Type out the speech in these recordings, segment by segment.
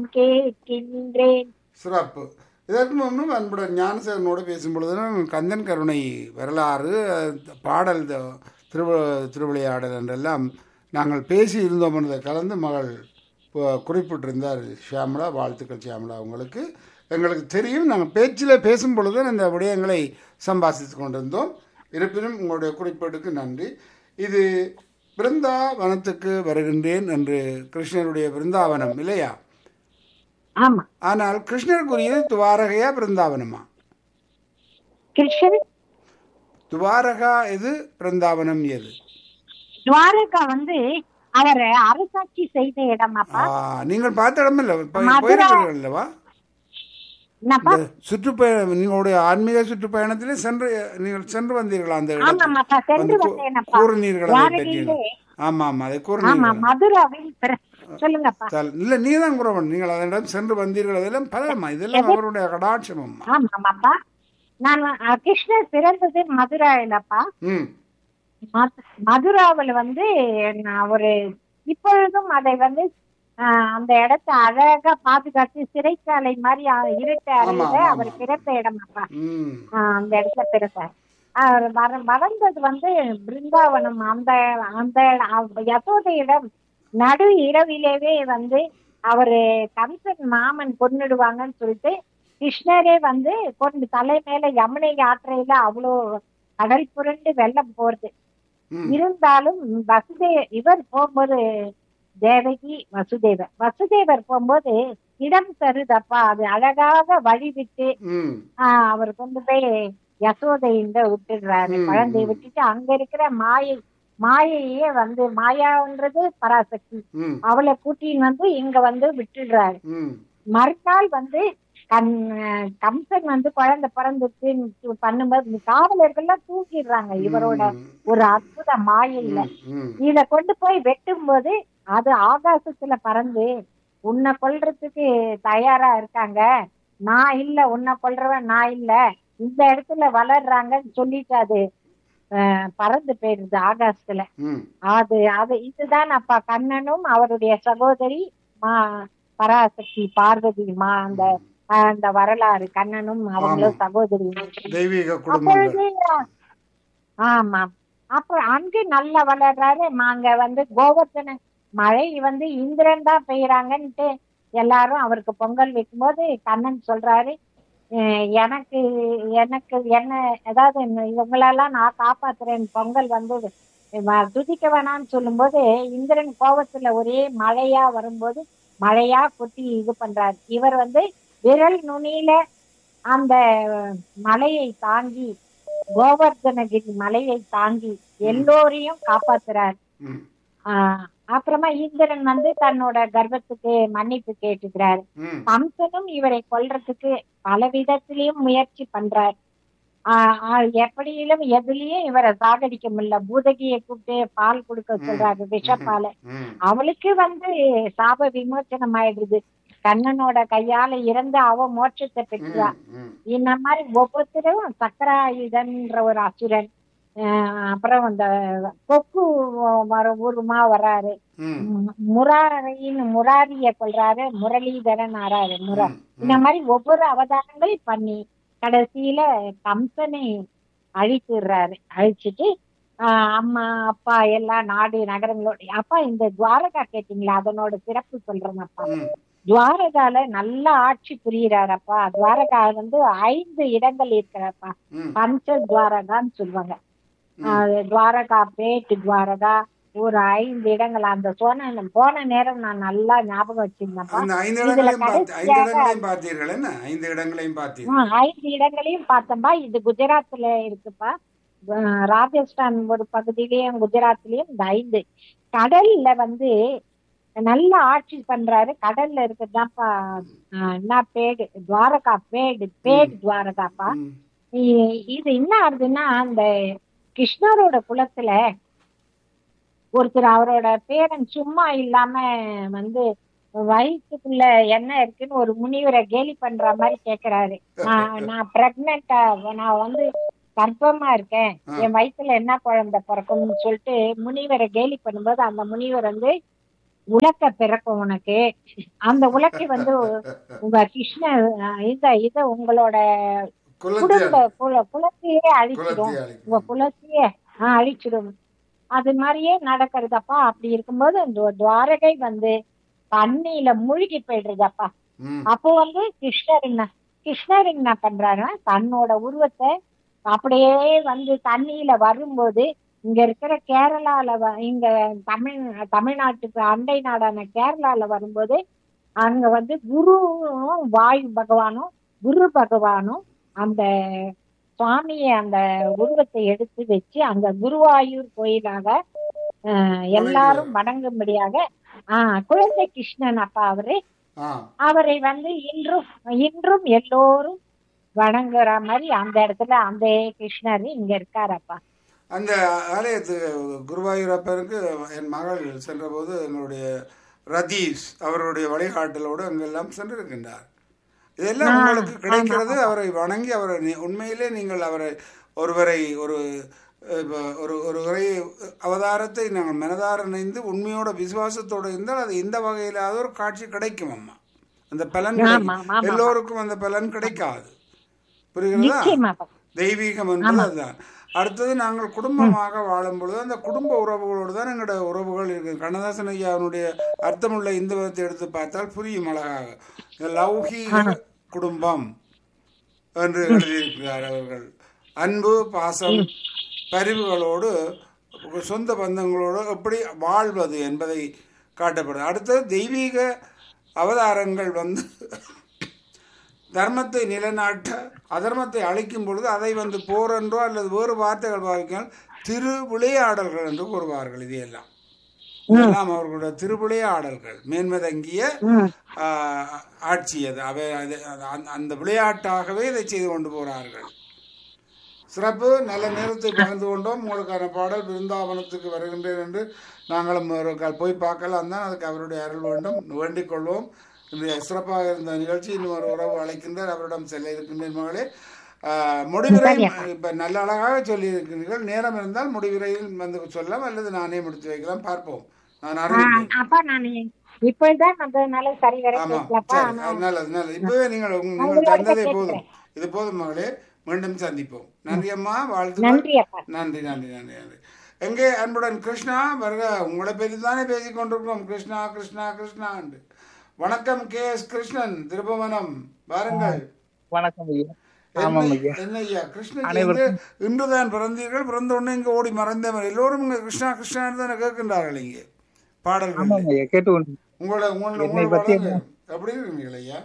கேட்கின்றேன் சிறப்பு இதற்கு முன்னும் அன்புடன் ஞானசேகரனோடு பேசும் பொழுது கந்தன் கருணை வரலாறு அஹ், பாடல் த- திருவ திருவிளையாடல் என்றெல்லாம் நாங்கள் பேசி இருந்தோம் என்பதை கலந்து மகள் ப- குறிப்பிட்டிருந்தார் ஷியாமலா வாழ்த்துக்கள் ஷியாமலா உங்களுக்கு எங்களுக்கு தெரியும் நாங்கள் பேச்சில் பேசும் பொழுது அந்த விடயங்களை சம்பாசித்து கொண்டிருந்தோம் இருப்பினும் உங்களுடைய குறிப்பீட்டுக்கு நன்றி இது பிருந்தாவனத்துக்கு வருகின்றேன் என்று கிருஷ்ணருடைய பிருந்தாவனம் இல்லையா ஆமா ஆனால் கிருஷ்ணருக்குரியது துவாரகையா பிருந்தாவனமா கிருஷ்ணன் துவாரகா எது பிருந்தாவனம் எது துவாரகா வந்து அவர் அரசாட்சி செய்த இடம் அப்பா ஆ, நீங்கள் பார்த்த இடம் இல்ல போய்- மதுரா. போயிருக்கிறீர்கள் அல்லவா என்னப்பா இந்த சுற்றுப்பயணம் நீங்களுடைய ஆன்மீக சுற்றுப்பயணத்திலே சென்று நீங்கள் சென்று வந்தீர்களா அந்த இடத்துக்கு? ஆமாப்பா சென்று வந்து கூ- வந்தேனப்பா கூறுனீர்கள் அதை பற்றி துவாரகையிலே ஆமா ஆமா அதை ஆமா கூறுனீர்கள் மதுராவில் பிற- சொல்லுங்கப்பா சல்- இல்ல நீங்க தான் கூறவன் நீங்கள் அதனிடம் சென்று வந்தீர்கள் அதெல்லாம் பலமா இதெல்லாம் அவருடைய கடாட்சம் அம்மா ஆமாப்பா நான் அஹ், கிருஷ்ணர் பிறந்தது மதுராயிலப்பா ம் மது- மதுராவில் வந்து நான் ஒரு இப்பொழுதும் அதை வந்து ஆஹ், அந்த இடத்தை அழகா பாதுகாத்து சிறைச்சாலை மாதிரி அஹ், இருட்ட அறையில ஆமா, அவர் ஆமா. பிறந்த இடம் அப்பா ம் ஆஹ், அந்த இடத்துல பிறந்தார் அவர் வர வளர்ந்தது வந்து பிருந்தாவனம் அந்த அந்த அவ- யசோதையிடம் நடு இரவிலேவே வந்து அவரு கம்சன் மாமன் கொன்னுடுவாங்கன்னு சொல்லிட்டு கிருஷ்ணரே வந்து கொண்டு தலை மேல யமுனை ஆற்றையில அவ்வளோ கடல் புரண்டு வெள்ளம் போறது ம் இருந்தாலும் வசுதே இவர் போகும்போது தேவகி வசுதேவர் வசுதேவர் போகும்போது இடம் தருதப்பா அது அழகாக வழி விட்டு ம் ஆஹ் அவர் கொண்டு போய் யசோதையில விட்டுடுறாரு ம், குழந்தைய ம். விட்டுட்டு அங்க இருக்கிற மாயை மாயையே வந்து மாயான்றது பராசக்தி ம் அவளை கூட்டின்னு வந்து இங்க வந்து விட்டுடுறாரு ம் மறுநாள் வந்து கண் கம்சன் வந்து குழந்தை பிறந்துச்சு பண்ணும்போது இந்த காவலர்கள்லாம் தூங்கிடுறாங்க இவரோட ஒரு அற்புத மாயையில ம், ம் இத கொண்டு போய் வெட்டும்போது அது ஆகாசத்துல பறந்து உன்னை கொல்றதுக்கு தயாரா இருக்காங்க நான் இல்ல உன்னை கொல்றவன் நான் இல்ல இந்த இடத்துல வளர்றாங்கன்னு சொல்லிட்டு அது அஹ், பறந்து போயிடுது ஆகாசத்துல ம் அது அது இதுதான் அப்பா கண்ணனும் அவருடைய சகோதரி மா பராசக்தி பார்வதி மா அந்த அந்த வரலாறு கண்ணனும் அவங்களும் சகோதரி தெய்வீக குடும்பங்கள் அப்பொழுது ஆமா அப்ப அங்கு நல்லா வளர்றாரு நாங்க வந்து கோவர்த்தன மழை வந்து இந்திரன் தான் பெய்யறாங்கன்ட்டு எல்லாரும் அவருக்கு பொங்கல் வைக்கும்போது கண்ணன் சொல்றாரு அஹ் எனக்கு எனக்கு என்ன ஏதாவது இவங்களெல்லாம் நான் காப்பாத்துறேன் பொங்கல் வந்து வ- துதிக்க வேணாம்னு சொல்லும்போது இந்திரன் கோபத்துல ஒரே மழையா வரும்போது மழையா கொட்டி இது பண்றாரு இவர் வந்து விரல் நுனியில அந்த மலையை தாங்கி கோவர்தனகிரி மலையை தாங்கி எல்லோரையும் காப்பாத்துறார் ம் ஆஹ் அப்புறமா இந்திரன் வந்து தன்னோட கர்ப்பத்துக்கு மன்னிப்பு கேட்டுக்கிறார் ம் கம்சனும் இவரை கொல்றதுக்கு பல விதத்திலயும் முயற்சி பண்றார் ஆஹ் ஆஹ் எப்படியிலும் எதுலயும் இவரை சாகடிக்க முடியல பூதகியை கூப்பிட்டு பால் கொடுக்க சொல்றாரு விஷப்பால ம் அவளுக்கு வந்து சாப விமோச்சனம் ஆயிடுது கண்ணனோட கையால இறந்து அவ மோட்சத்தை பெற்றா ம் இந்த மாதிரி ஒவ்வொருத்தரும் சக்கராயுதன்ற ஒரு அசுரன் ஆஹ் அப்புறம் இந்த கொக்கு வர ஊருமா வர்றாரு ம் மு- முராரின்னு முராரிய கொள்றாரு முரளிதரன் ஆறாரு முரா இந்த மாதிரி ஒவ்வொரு அவதாரங்கள் பண்ணி கடைசியில கம்சனை அழித்துடுறாரு அழிச்சிட்டு ஆஹ் அம்மா அப்பா எல்லாம் நாடு நகரங்களோட அப்பா இந்த துவாரகா கேட்டீங்களா அதனோட சிறப்பு சொல்றேன் அப்பா ம் துவாரகால நல்ல ஆட்சி புரியுறாரப்பா துவாரகா வந்து ஐந்து இடங்கள் இருக்கிறப்பா ம் பஞ்ச துவாரகான்னு சொல்லுவாங்க ஆஹ் துவாரகா பேட் துவாரகா ஒரு ஐந்து இடங்கள் அந்த சொன்ன போன நேரம் நான் நல்லா ஞாபகம் வச்சிருந்தேன்ப்பா அந்த ஐந்து இதுல இடங்களையும் பார்த்து ஐந்து கடைசியாக இடங்களையும் பார்த்தீர்கள் என்ன ஐந்து இடங்களையும் பார்த்தீர்கள் ஆஹ் ஐந்து இடங்களையும் பார்த்தோம்பா இது குஜராத்ல இருக்குப்பா ஆஹ் ராஜஸ்தான் ஒரு பகுதியிலயும் குஜராத்லயும் இந்த ஐந்து கடல்ல வந்து நல்ல ஆட்சி பண்றாரு கடல்ல இருக்குதாப்பா ஆஹ் என்ன பேடு துவாரகா பேடு பேடு துவாரகாப்பா ம் இ- இது என்ன ஆகுதுன்னா அந்த கிருஷ்ணரோட குலத்துல ஒருத்தர் அவரோட பேரன் சும்மா இல்லாம வந்து வயிற்றுக்குள்ள என்ன இருக்குன்னு ஒரு முனிவரை கேலி பண்ற மாதிரி கேக்குறாரு நான் நான் பிரெக்னண்டா நான் வந்து கர்ப்பமா இருக்கேன் என் வயித்துல என்ன குழந்தை பிறக்கும்னு சொல்லிட்டு முனிவரை கேலி பண்ணும்போது அந்த முனிவர் வந்து உலக்க பிறக்கும் உனக்கு அந்த உலக்கை வந்து உங்க கிருஷ்ண அஹ், இந்த இது உங்களோட குலத்தை குடும்ப குல குலத்தையே அழிச்சிடும் குலத்தை உங்க அழிக்கும் குலத்தையே ஆஹ், அழிச்சிடும் அது மாதிரியே நடக்கிறதப்பா அப்படி இருக்கும்போது இந்த துவாரகை வந்து தண்ணியில மூழ்கி போயிடுறதப்பா ம் அப்போ வந்து கிருஷ்ணர் என்ன கிருஷ்ணர் என்ன பண்றாருன்னா தன்னோட உருவத்தை அப்படியே வந்து தண்ணியில வரும்போது இங்க இருக்கிற கேரளால வ- இங்க தமிழ் தமிழ்நாட்டுக்கு அண்டை நாடான கேரளால வரும்போது அங்க வந்து குருவும் வாயு பகவானும் குரு பகவானும் அந்த சுவாமியை அந்த உருவத்தை எடுத்து வச்சு அங்க குருவாயூர் கோயிலாக ஆஹ், எல்லாரும் வணங்கும்படியாக ஆஹ் குழந்தை கிருஷ்ணன் அப்பா அவரு ஆ அவரை வந்து இன்றும் இன்றும் எல்லோரும் வணங்குற மாதிரி அந்த இடத்துல அந்த கிருஷ்ணர் இங்க இருக்காரப்பா அந்த ஆலயத்து குருவாயூரப்பருக்கு என் மகள் சென்றபோது என்னுடைய ரதீஷ் அவருடைய வழிகாட்டலோடு அங்கெல்லாம் சென்றிருக்கின்றார் இதெல்லாம் ஆ, உங்களுக்கு கிடைக்கிறது ஆமா. அவரை வணங்கி அவரை நீ- உண்மையிலே நீங்கள் அவரை ஒருவரை ஒரு இப்ப ஒரு ஒரு உரை அவதாரத்தை நாங்கள் மனதார நினைந்து உண்மையோட விசுவாசத்தோடு இருந்தால் அது இந்த வகையிலாவது ஒரு காட்சி கிடைக்கும் அம்மா அந்த பலன் ஆமா, கிடைக்கும். ஆமா. எல்லோருக்கும் அந்த பலன் கிடைக்காது புரிகிறதா நிச்சயமாப்பா தெய்வீகம் என்பது அதுதான் அடுத்தது நாங்கள் குடும்பமாக வாழும் பொழுது அந்த குடும்ப உறவுகளோடு தான் எங்களோட உறவுகள் இருக்கு கண்ணதாசன் ஐயா அவனுடைய அர்த்தமுள்ள இந்த விதத்தை எடுத்து பார்த்தால் புரியும் அழகாக இந்த லௌகீக குடும்பம் என்று எழுதியிருக்கிறார் அவர்கள் அன்பு பாசம் பரிவுகளோடு சொந்த பந்தங்களோடு எப்படி வாழ்வது என்பதை காட்டப்படுது அடுத்தது தெய்வீக அவதாரங்கள் வந்து தர்மத்தை நிலைநாட்ட அதர்மத்தை அழிக்கும் பொழுது அதை வந்து போர் என்றோ அல்லது வேறு வார்த்தைகள் பாவிக்கால் திரு விளையாடல்கள் என்று கூறுவார்கள் இது எல்லாம் இதெல்லாம் அவர்களுடைய திருவிளையாடல்கள் மேன்மதங்கிய ம் ஆஹ், ஆட்சி அது அவை அது அந்த- அந்த விளையாட்டாகவே இதை செய்து கொண்டு போகிறார்கள் சிறப்பு நல்ல நேரத்தை பகிர்ந்து கொண்டோம் உங்களுக்கான பாடல் பிருந்தாவனத்துக்கு வருகின்றேன் என்று நாங்களும் ஒரு கால் போய் பார்க்கலாம் தான் அதுக்கு அவருடைய அருள் வேண்டும் வேண்டிக் கொள்வோம் இன்றைய சிறப்பாக இருந்த நிகழ்ச்சி இன்னும் ஒரு உறவு அழைக்கின்றார் அவரிடம் செல்ல இருக்கின்றேன் மகளே ஆஹ், முடிவுரை இப்ப நல்ல அழகாக சொல்லி இருக்கிறீர்கள் நேரம் இருந்தால் முடிவுரையில் வந்து சொல்லலாம் அல்லது நானே முடித்து வைக்கலாம் பார்ப்போம் நான் அறிவிப்பேன் அப்பா நான் இப்பதான் வந்ததுனால சரி வர ஆமா கேட்கலப்பா சரி அது நல்லது நல்லது இப்பவே நீங்கள் உங்க- நீங்கள் உங்களோட தந்ததே கேட்கிறேன். போதும் இது போதும் மகளே மீண்டும் சந்திப்போம் நன்றி அம்மா வாழ்த்துக்கள் நன்றி அப்பா நன்றி நன்றி நன்றி நன்றி எங்கே அன்புடன் கிருஷ்ணா வருக உங்களை பற்றி தானே பேசிக் கொண்டிருக்கிறோம் கிருஷ்ணா கிருஷ்ணா கிருஷ்ணா என்று வணக்கம் கே எஸ் கிருஷ்ணன் திருபவனம் வாருங்கள் வணக்கம் ஐயா என்ன- ஆமாம் ஐயா என்ன ஐயா கிருஷ்ணன் இன்று இன்றுதான் பிறந்தீர்கள் பிறந்த உடனே இங்கே ஓடி மறைந்தவர் எல்லோரும் இங்கே கிருஷ்ணா கிருஷ்ணா தானே கேட்கின்றார்கள் இங்கே பாடல்கள் ஆமாம் ஐயா கேட்டு கொண்டு உங்களோட உங்களோட என்னை உங்களோட பற்றி பாடல்கள் எப்படி இருக்கீங்கள் ஐயா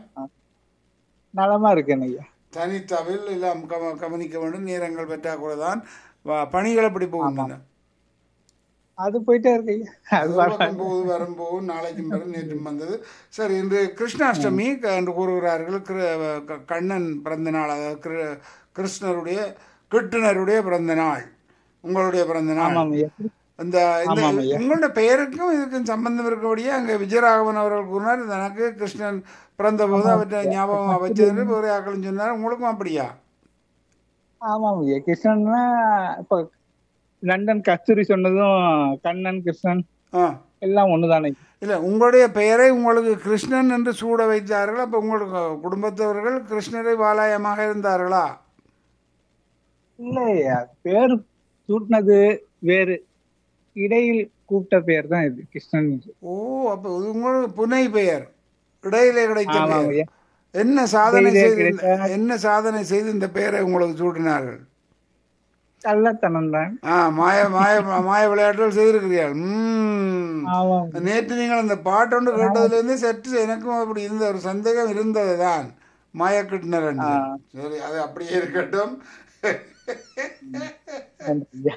நலமா இருக்கேன் ஐயா தனித்தவில் எல்லாம் கவ- கவனிக்க வேண்டும் நேரங்கள் பற்றாக்குறை தான் வ- பணிகள் எப்படி போகின்றன அது போயிட்டே இருக்கு ஐயா அது ஒரு பக்கம் போகுது வரும் போகும் நாளைக்கும் வரும் நேற்றும் வந்தது சரி இன்று கிருஷ்ணாஷ்டமி க- என்று கூறுகிறார்கள் கிரு- க- கண்ணன் பிறந்த நாள் அதாவது கிரு- கிருஷ்ணருடைய கிருட்டினருடைய பிறந்த நாள் உங்களுடைய பிறந்த நாள் ஆமாம் ஐயா இந்த இந்த ஆமாம் ஐயா. உங்களோட பெயருக்கும் இதுக்கும் சம்பந்தம் இருக்கபடியே அங்கே விஜயராகவன் அவர்கள் கூறினார் எனக்கு கிருஷ்ணன் பிறந்த போது அவற்றை ஞாபகம் வச்சது வேறு ஆக்களும் சொன்னார் உங்களுக்கும் அப்படியா ஆமாம் ஐயா கிருஷ்ணன்னா இப்ப லண்டன் கஸ்தூரி சொன்னதும் கண்ணன் கிருஷ்ணன் ஆ எல்லாம் ஒண்ணுதானே இல்லை உங்களுடைய பெயரை உங்களுக்கு கிருஷ்ணன் என்று சூட வைத்தார்கள் அப்போ உங்களுக்கு குடும்பத்தவர்கள் கிருஷ்ணரை வாலாயமாக இருந்தார்களா இல்ல ஐயா பேர் சூட்டினது வேறு இடையில் கூப்பிட்ட பெயர் தான் இது கிருஷ்ணன் ஓ அப்போ இது உங்களுக்கு புனை பெயர் இடையிலே கிடைத்த ஆமாம் பெயர் ஐயா என்ன சாதனை இடையிலே செய்து கிடைத்த- என்ன சாதனை செய்து இந்த பெயரை உங்களுக்கு சூட்டினார்கள் கள்ளத்தனம் தான் ஆ மாய மாய மாய விளையாட்டுகள் செய்திருக்கிறீர்கள் ம் ஆமாம் நேற்று நீங்கள் அந்த பாட்டொன்று கேட்டதுலேருந்து சற்று எனக்கும் அப்படி இருந்த ஒரு சந்தேகம் இருந்தது தான் மாயக்கிட்டினர் என்று. ஆ. சரி அது அப்படியே இருக்கட்டும் நன்றி ஐயா.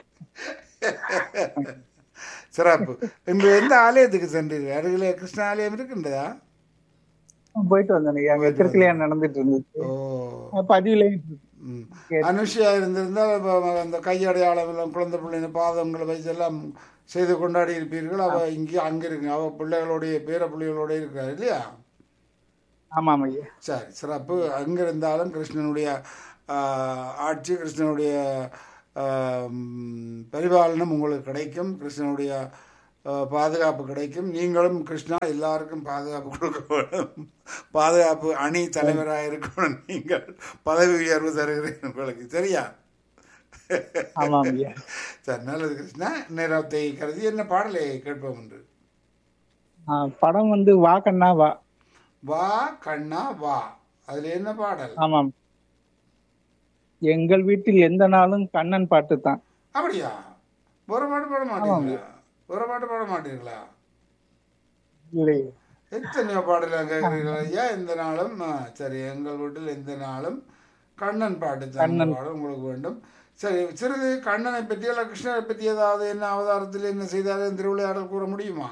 சிறப்பு இன்று எந்த ஆலயத்துக்கு சென்றீர்கள் அருகிலே கிருஷ்ண ஆலயம் இருக்கின்றதா போயிட்டு வந்தேன் ஐயா அங்க திருக்கல்யாணம் நடந்துட்டு இருந்துச்சு ஓ பதிவுலையும் ம். அனுஷியா இருந்திருந்தால் இப்ப அந்த கையடையாளம் எல்லாம் குழந்தை பிள்ளைங்க பாதங்களை வச்சு எல்லாம் செய்து கொண்டாடி இருப்பீர்கள் அவ இங்கே அங்கே இருக்கு அவ பிள்ளைகளுடைய பேர பிள்ளைகளோட இருக்கிறார் இல்லையா ஆமாம் ஐயா சரி சிறப்பு அங்கே இருந்தாலும் கிருஷ்ணனுடைய ஆஹ், ஆட்சி கிருஷ்ணனுடைய ஆஹ், ம், பரிபாலனம் உங்களுக்கு கிடைக்கும் கிருஷ்ணனுடைய அஹ், பாதுகாப்பு கிடைக்கும் நீங்களும் கிருஷ்ணா எல்லாருக்கும் பாதுகாப்பு கொடுக்க வேண்டும் பாதுகாப்பு அணி தலைவராக இருக்கணும் நீங்கள் பதவி உயர்வு தருகிறேன் உங்களுக்கு சரியா ஆமாம் ஐயா சரி நல்லது கிருஷ்ணா நேரத்தை கருதி என்ன பாடலை கேட்போம் என்று ஆ, படம் வந்து வா கண்ணா வா வா கண்ணா வா அதுல என்ன பாடல் ஆமாம் எங்கள் வீட்டில் எந்த நாளும் கண்ணன் பாட்டு தான் அப்படியா ஒரு பாட்டு பாட மாட்டீங்களா ஒரு பாட்டு பாட மாட்டீங்களா இல்லை எத்தனையோ பாடலாம் கேட்குறீங்களா ஐயா எந்த நாளும் ஆ, சரி எங்கள் வீட்டில் எந்த நாளும் கண்ணன் பாட்டு தான் பாடல் உங்களுக்கு வேண்டும் சரி சிறிது கண்ணனை பற்றி அல்ல கிருஷ்ணனை பற்றி ஏதாவது என்ன அவதாரத்தில் என்ன செய்தாலும் திருவிளையாடல் கூற முடியுமா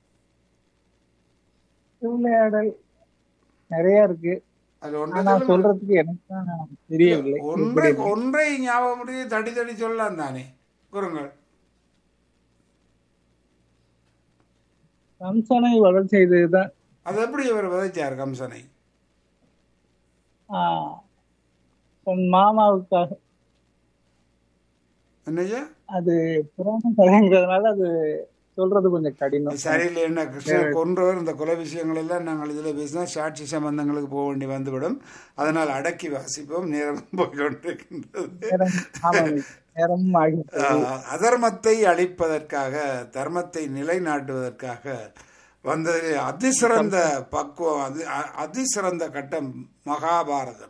திருவிளையாடல் நிறைய இருக்கு அது ஒன்றை ஆனா சொல்லுங்க. சொல்றதுக்கு எனக்கு தான் தெரியவில்லை ஒன்றை ஒன்றை ஞாபகம் முடிய தடி தடி சொல்லலாம் தானே கூறுங்கள் கம்சனை வளர் செய்ததுதான் அது எப்படி இவர் விதைச்சார் கம்சனை ஆ, தன் மாமாவுக்காக என்னய்யா அது புராண கதைங்கிறதுனால அது சொல்றது கொஞ்சம் கடினம் சரியில்லை என்ன கிருஷ்ணர் கொன்றவர் இந்த கொலை விஷயங்கள் எல்லாம் நாங்கள் இதில் பேசினா சாட்சி சம்பந்தங்களுக்கு போக வேண்டி வந்துவிடும் அதனால் அடக்கி வாசிப்போம் நேரம் போய் கொண்டிருக்கின்றது நேரம் ஆமாம் நேரமும் ஆகிவிட்டது ஆஹ், அதர்மத்தை அழிப்பதற்காக தர்மத்தை நிலைநாட்டுவதற்காக வந்தது அதிசிறந்த பக்குவம் அது அ- அதிசிறந்த கட்டம் மகாபாரதம்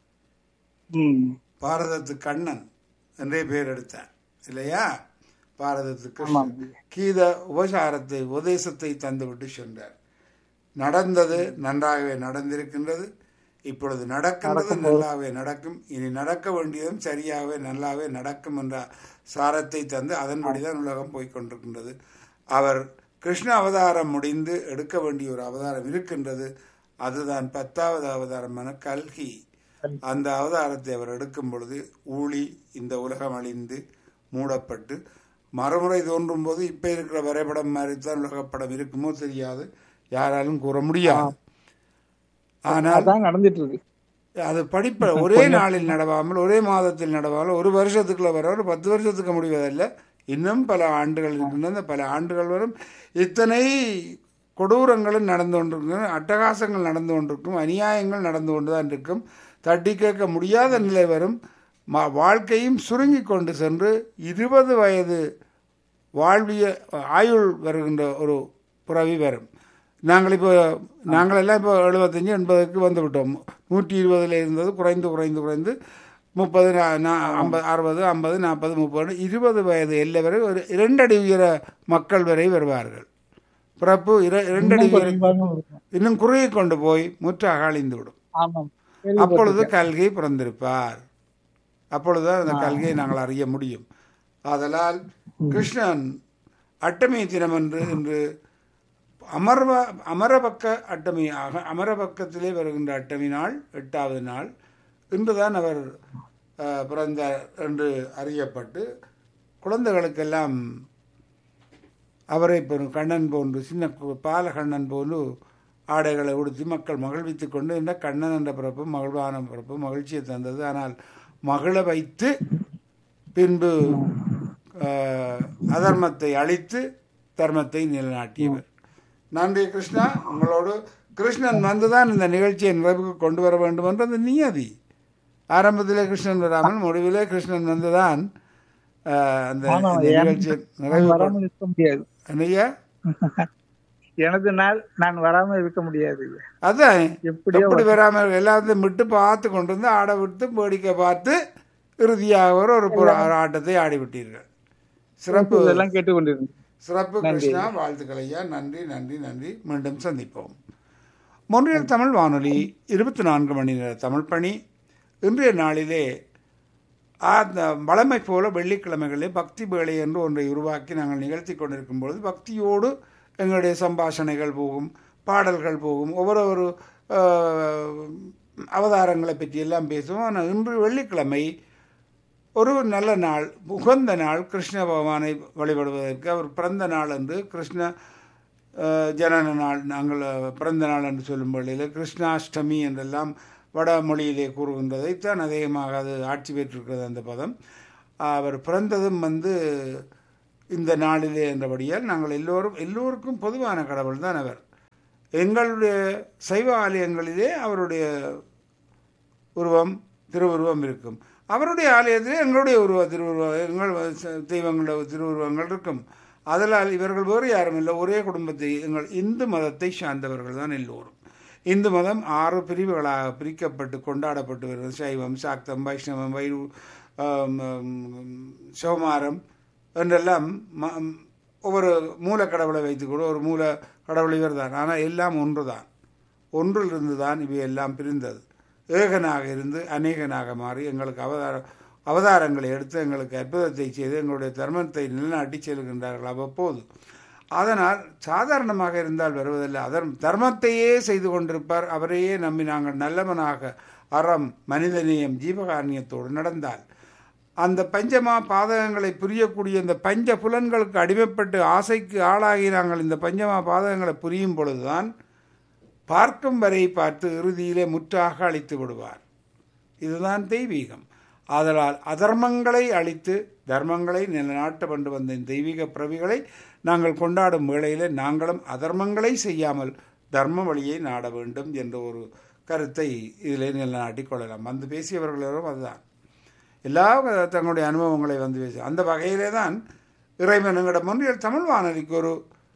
ம் பாரதத்து கண்ணன் என்றே பெயர் எடுத்தார் இல்லையா பாரதத்து ஆமாம் கிருஷ்ணன் கீத உபசாரத்தை உபதேசத்தை தந்துவிட்டு சென்றார் நடந்தது நன்றாகவே நடந்திருக்கின்றது இப்பொழுது நடக்கின்றது நல்லாவே நடக்கும் இனி நடக்க வேண்டியதும் சரியாகவே நல்லாவே நடக்கும் என்ற சாரத்தை தந்து அதன்படிதான் உலகம் போய்க் கொண்டிருக்கின்றது அவர் கிருஷ்ண அவதாரம் முடிந்து எடுக்க வேண்டிய ஒரு அவதாரம் இருக்கின்றது அதுதான் பத்தாவது அவதாரமான கல்கி அந்த அவதாரத்தை அவர் எடுக்கும் பொழுது ஊழி இந்த உலகம் அழிந்து மூடப்பட்டு மறுமுறை தோன்றும் போது இப்ப இருக்கிற வரைபடம் மாதிரி தான் உலகப்படம் இருக்குமோ தெரியாது யாராலும் கூற முடியாது ஆனால் அதான் நடந்துட்டு இருக்கு அது படிப்ப ஒரே நாளில் நடவாமல் ஒரே மாதத்தில் நடவாமல் ஒரு வருஷத்துக்குள்ள வர ஒரு பத்து வருஷத்துக்கு முடிவதல்ல இன்னும் பல ஆண்டுகள் இருக்கின்றன பல ஆண்டுகள் வரும் இத்தனை கொடூரங்களும் நடந்து கொண்டிருக்கும் அட்டகாசங்கள் நடந்து கொண்டிருக்கும் அநியாயங்கள் நடந்து கொண்டுதான் இருக்கும் தட்டி கேட்க முடியாத நிலை வரும் ம- வாழ்க்கையும் சுருங்கி கொண்டு சென்று இருபது வயது வாழ்விய ஆயுள் வருகின்ற ஒரு புறவி வரும் நாங்கள் இப்போ நாங்கள் எல்லாம் இப்போ எழுபத்தஞ்சு எண்பதுக்கு வந்து விட்டோம் நூற்றி இருபதில் இருந்தது குறைந்து குறைந்து குறைந்து முப்பது நா- நா- ஐம்பது அறுபது ஐம்பது நாற்பது முப்பது இருபது வயது எல்லை வரை ஒரு இரண்டடி உயர மக்கள் வரை வருவார்கள் பிறப்பு இர- இரண்டடி உயர குறைவாகவும் இருக்கும். இன்னும் குறுகி கொண்டு போய் முற்றாக அழிந்து விடும் ஆமாம் அப்பொழுது கல்கை பிறந்திருப்பார் அப்பொழுதுதான் அந்த கல்கையை நாங்கள் அறிய முடியும் ஆதலால் கிருஷ்ணன் அட்டமி தினம் என்று இன்று அமர்வ அமரபக்க அட்டமி அக- அமரபக்கத்திலே வருகின்ற அட்டமி நாள் எட்டாவது நாள் இன்றுதான் அவர் அஹ், பிறந்தார் என்று அறியப்பட்டு குழந்தைகளுக்கெல்லாம் அவரை போன்று கண்ணன் போன்று சின்ன கு- பாலகண்ணன் போன்று ஆடைகளை உடுத்தி மக்கள் மகிழ்வித்துக் கொண்டு இந்த கண்ணன் என்ற பிறப்பு மகிழ்வான பிறப்பு மகிழ்ச்சியை தந்தது ஆனால் மகிழ வைத்து பின்பு ஆஹ், அதர்மத்தை அழித்து தர்மத்தை நிலைநாட்டியவர் நன்றி கிருஷ்ணா உங்களோடு கிருஷ்ணன் வந்துதான் இந்த நிகழ்ச்சியை நிறைவுக்கு கொண்டு வர வேண்டும் என்று அந்த நியதி ஆரம்பத்திலே கிருஷ்ணன் வராமல் முடிவிலே கிருஷ்ணன் வந்துதான் ஆஹ், அந்த ஆமா, இந்த ஏன் நிகழ்ச்சியை நான் நிறைவு வராமல் இருக்க முடியாது என்னய்யா எனது நாள் நான் வராமல் இருக்க முடியாது அதான் எப்படியோ எப்படி வராம எல்லாத்தையும் விட்டு பார்த்து கொண்டு வந்து ஆட விட்டு வேடிக்கை பார்த்து இறுதியாக ஒரு ஒரு புற- ஒரு ஆட்டத்தை ஆடி விட்டீர்கள் சிறப்பு இதெல்லாம் கேட்டுக்கொண்டிருந்தேன் சிறப்பு கிருஷ்ணா வாழ்த்துக்கள் ஐயா நன்றி நன்றி நன்றி மீண்டும் சந்திப்போம் மொன்றியல் தமிழ் வானொலி இருபத்தி நான்கு மணி நேர தமிழ் பணி இன்றைய நாளிலே அந்த வளமை போல வெள்ளிக்கிழமைகளிலே பக்தி வேலை என்று ஒன்றை உருவாக்கி நாங்கள் நிகழ்த்தி கொண்டிருக்கும் பொழுது பக்தியோடு எங்களுடைய சம்பாஷணைகள் போகும் பாடல்கள் போகும் ஒவ்வொரு ஒரு ஆஹ், அவதாரங்களை பற்றி எல்லாம் பேசுவோம் ஆனால் இன்று வெள்ளிக்கிழமை ஒரு நல்ல நாள் உகந்த நாள் கிருஷ்ண பகவானை வழிபடுவதற்கு அவர் பிறந்த நாள் என்று கிருஷ்ண அஹ், ஜனன நாள் நாங்கள் அஹ், பிறந்த நாள் என்று சொல்லும் வழியில் கிருஷ்ணாஷ்டமி என்றெல்லாம் வடமொழியிலே கூறுகின்றதைத்தான் அதிகமாக அது ஆட்சி பெற்றிருக்கிறது அந்த பதம் அவர் பிறந்ததும் வந்து இந்த நாளிலே என்றபடியால் நாங்கள் எல்லோரும் எல்லோருக்கும் பொதுவான கடவுள் தான் அவர் எங்களுடைய சைவ ஆலயங்களிலே அவருடைய உருவம் திருவுருவம் இருக்கும் அவருடைய ஆலயத்திலே எங்களுடைய உருவ திருவுருவம் எங்கள் ச- தெய்வங்களோட திருவுருவங்கள் இருக்கும் அதனால் இவர்கள் வேறு யாரும் இல்லை ஒரே குடும்பத்தை எங்கள் இந்து மதத்தை சார்ந்தவர்கள் தான் எல்லோரும் இந்து மதம் ஆறு பிரிவுகளாக பிரிக்கப்பட்டு கொண்டாடப்பட்டு வருகிறது சைவம் சாக்தம் வைஷ்ணவம் வைரு ஆம், ஆம், சோமாரம் என்றெல்லாம் ம- ஒவ்வொரு மூல கடவுளை வைத்துக்கூட ஒரு மூல கடவுள் இவர் தான் ஆனால் எல்லாம் ஒன்று தான் ஒன்றிலிருந்து தான் இவை எல்லாம் பிரிந்தது ஏகனாக இருந்து அநேகனாக மாறி எங்களுக்கு அவதார அவதாரங்களை எடுத்து எங்களுக்கு அற்புதத்தை செய்து எங்களுடைய தர்மத்தை நிலைநாட்டி செல்கின்றார்கள் அவ்வப்போது அதனால் சாதாரணமாக இருந்தால் வருவதில்லை அதர் தர்மத்தையே செய்து கொண்டிருப்பார் அவரையே நம்பி நாங்கள் நல்லவனாக அறம் மனிதநேயம் ஜீவகாரணியத்தோடு நடந்தால் அந்த பஞ்சமா பாதகங்களை புரியக்கூடிய இந்த பஞ்ச புலன்களுக்கு அடிமைப்பட்டு ஆசைக்கு ஆளாகி நாங்கள் இந்த பஞ்சமா பாதகங்களை புரியும் பொழுதுதான் பார்க்கும் வரை பார்த்து இறுதியிலே முற்றாக அழித்து விடுவார் இதுதான் தெய்வீகம் ஆதலால் அதர்மங்களை அழித்து தர்மங்களை நிலைநாட்ட கொண்டு வந்த இந்த தெய்வீக பிறவிகளை நாங்கள் கொண்டாடும் வேளையிலே நாங்களும் அதர்மங்களை செய்யாமல் தர்ம வழியை நாட வேண்டும் என்ற ஒரு கருத்தை இதிலே நிலைநாட்டிக் கொள்ளலாம் வந்து பேசியவர்களும் அதுதான் எல்லா தங்களுடைய அனுபவங்களை வந்து பேசி அந்த வகையிலே தான் இறைவனுங்களிடம் ஒன்றிய தமிழ் வானொலிக்கு ஒரு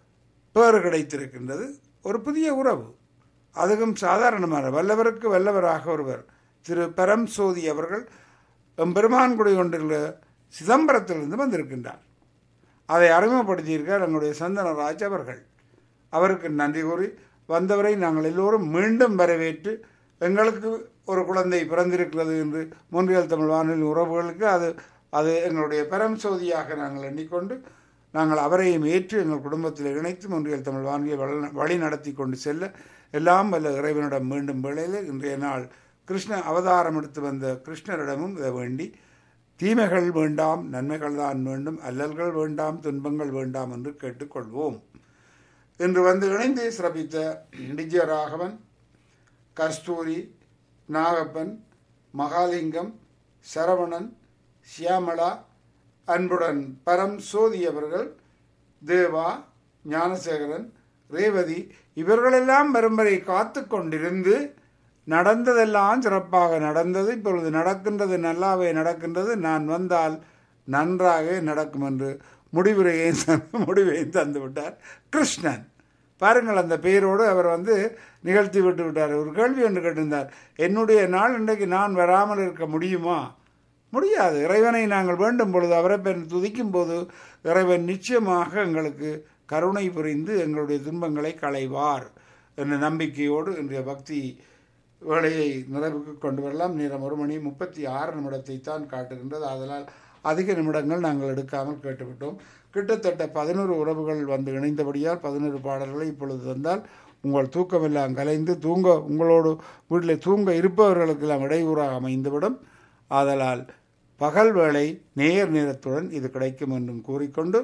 பேறு கிடைத்திருக்கின்றது ஒரு புதிய உறவு அதுவும் சாதாரணமான வல்லவருக்கு வல்லவராக ஒருவர் திரு பரம் சோதி அவர்கள் எம்பெருமான் குடி கொண்டுள்ள சிதம்பரத்திலிருந்து வந்திருக்கின்றார் அதை அறிமுகப்படுத்தியிருக்கார் எங்களுடைய சந்தனராஜ் அவர்கள் அவருக்கு நன்றி கூறி வந்தவரை நாங்கள் எல்லோரும் மீண்டும் வரவேற்று எங்களுக்கு ஒரு குழந்தை பிறந்திருக்கிறது என்று மூன்றியல் தமிழ் வானொலி உறவுகளுக்கு அது அது எங்களுடைய பரம் சோதியாக நாங்கள் எண்ணிக்கொண்டு நாங்கள் அவரையும் ஏற்று எங்கள் குடும்பத்தில் இணைத்து மூன்றியல் தமிழ் வானொலியை வழி- வழி நடத்தி கொண்டு செல்ல எல்லாம் வல்ல இறைவனிடம் மீண்டும் வேளையில் இன்றைய நாள் கிருஷ்ண அவதாரம் எடுத்து வந்த கிருஷ்ணரிடமும் இதை வேண்டி தீமைகள் வேண்டாம் நன்மைகள் தான் வேண்டும் அல்லல்கள் வேண்டாம் துன்பங்கள் வேண்டாம் என்று கேட்டுக்கொள்வோம் இன்று வந்து இணைந்து சிறப்பித்த விஜயராகவன் கஸ்தூரி நாகப்பன் மகாலிங்கம் சரவணன் சியாமளா அன்புடன் பரம் சோதி அவர்கள் தேவா ஞானசேகரன் ரேவதி இவர்களெல்லாம் வரும் வரை காத்து கொண்டிருந்து நடந்ததெல்லாம் சிறப்பாக நடந்தது இப்பொழுது நடக்கின்றது நல்லாவே நடக்கின்றது நான் வந்தால் நன்றாக நடக்கும் என்று முடிவுரையை முடிவை தந்து விட்டார் கிருஷ்ணன் பாருங்கள் அந்த பெயரோடு அவர் வந்து நிகழ்த்தி விட்டு விட்டார் ஒரு கேள்வி ஒன்று கேட்டிருந்தார் என்னுடைய நாள் இன்றைக்கு நான் வராமல் இருக்க முடியுமா முடியாது இறைவனை நாங்கள் வேண்டும் பொழுது அவரை பெண் துதிக்கும் போது இறைவன் நிச்சயமாக எங்களுக்கு கருணை புரிந்து எங்களுடைய துன்பங்களை களைவார் என்ற நம்பிக்கையோடு இன்றைய பக்தி வேலையை நிறைவுக்கு கொண்டு வரலாம் நேரம் ஒரு மணி முப்பத்தி ஆறு நிமிடத்தை தான் காட்டுகின்றது அதனால் அதிக நிமிடங்கள் நாங்கள் எடுக்காமல் கேட்டுவிட்டோம் கிட்டத்தட்ட பதினோரு உறவுகள் வந்து இணைந்தபடியால் பதினோரு பாடல்களை இப்பொழுது தந்தால் உங்கள் தூக்கமெல்லாம் கலைந்து தூங்க உங்களோடு வீட்டில் தூங்க இருப்பவர்களுக்கெல்லாம் இடையூறாக அமைந்துவிடும் ஆதலால் பகல் வேளை நேர் நேரத்துடன் இது கிடைக்கும் என்றும் கூறிக்கொண்டு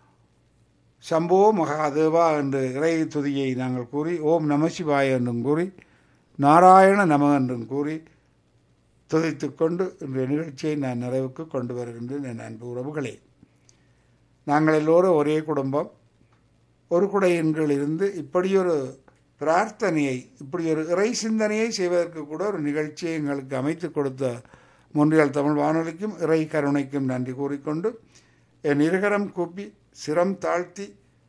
சம்போ மகாதேவா என்று இறை துதியை நாங்கள் கூறி ஓம் நமசிவாய என்றும் கூறி நாராயண நம என்றும் கூறி துதித்து கொண்டு இன்றைய நிகழ்ச்சியை நான் நிறைவுக்கு கொண்டு வருகின்றேன் என் அன்பு உறவுகளே நாங்கள் எல்லோரும் ஒரே குடும்பம் ஒரு குடையின் கீழ் இருந்து இப்படியொரு பிரார்த்தனையை இப்படி ஒரு இறை சிந்தனையை செய்வதற்கு கூட ஒரு நிகழ்ச்சியை எங்களுக்கு அமைத்து கொடுத்த முன்றியல் தமிழ் வானொலிக்கும் இறை கருணைக்கும் நன்றி கூறிக்கொண்டு என் இருகரம் கூப்பி சிரம் தாழ்த்தி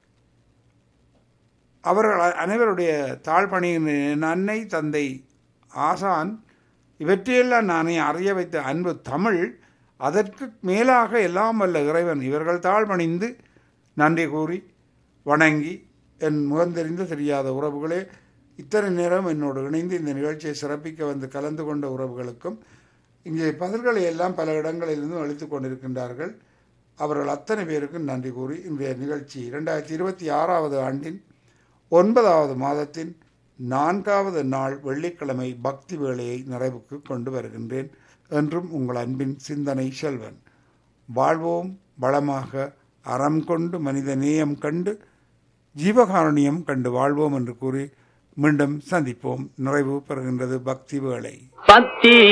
அவர்கள் அ- அனைவருடைய தாழ்பணியின் என் அன்னை தந்தை ஆசான் இவற்றையெல்லாம் நானே அறிய வைத்த அன்பு தமிழ் அதற்கு மேலாக எல்லாம் வல்ல இறைவன் இவர்கள் தாழ்பணிந்து நன்றி கூறி வணங்கி என் முகந்தெரிந்து தெரியாத உறவுகளே இத்தனை நேரம் என்னோடு இணைந்து இந்த நிகழ்ச்சியை சிறப்பிக்க வந்து கலந்து கொண்ட உறவுகளுக்கும் இங்கே பதில்களை எல்லாம் பல இடங்களிலிருந்து அளித்துக் கொண்டிருக்கின்றார்கள் அவர்கள் அத்தனை பேருக்கும் நன்றி கூறி இன்றைய நிகழ்ச்சி இரண்டாயிரத்தி இருபத்தி ஆறாவது ஆண்டின் ஒன்பதாவது மாதத்தின் நான்காவது நாள் வெள்ளிக்கிழமை பக்தி வேளையை நிறைவுக்கு கொண்டு வருகின்றேன் என்றும் உங்கள் அன்பின் சிந்தனை செல்வன் வாழ்வோம் வளமாக அறம் கொண்டு மனித நேயம் கண்டு ஜீவகாருண்யம் கண்டு வாழ்வோம் என்று கூறி மீண்டும் சந்திப்போம் நிறைவு பெறுகின்றது பக்தி வேளை பக்தி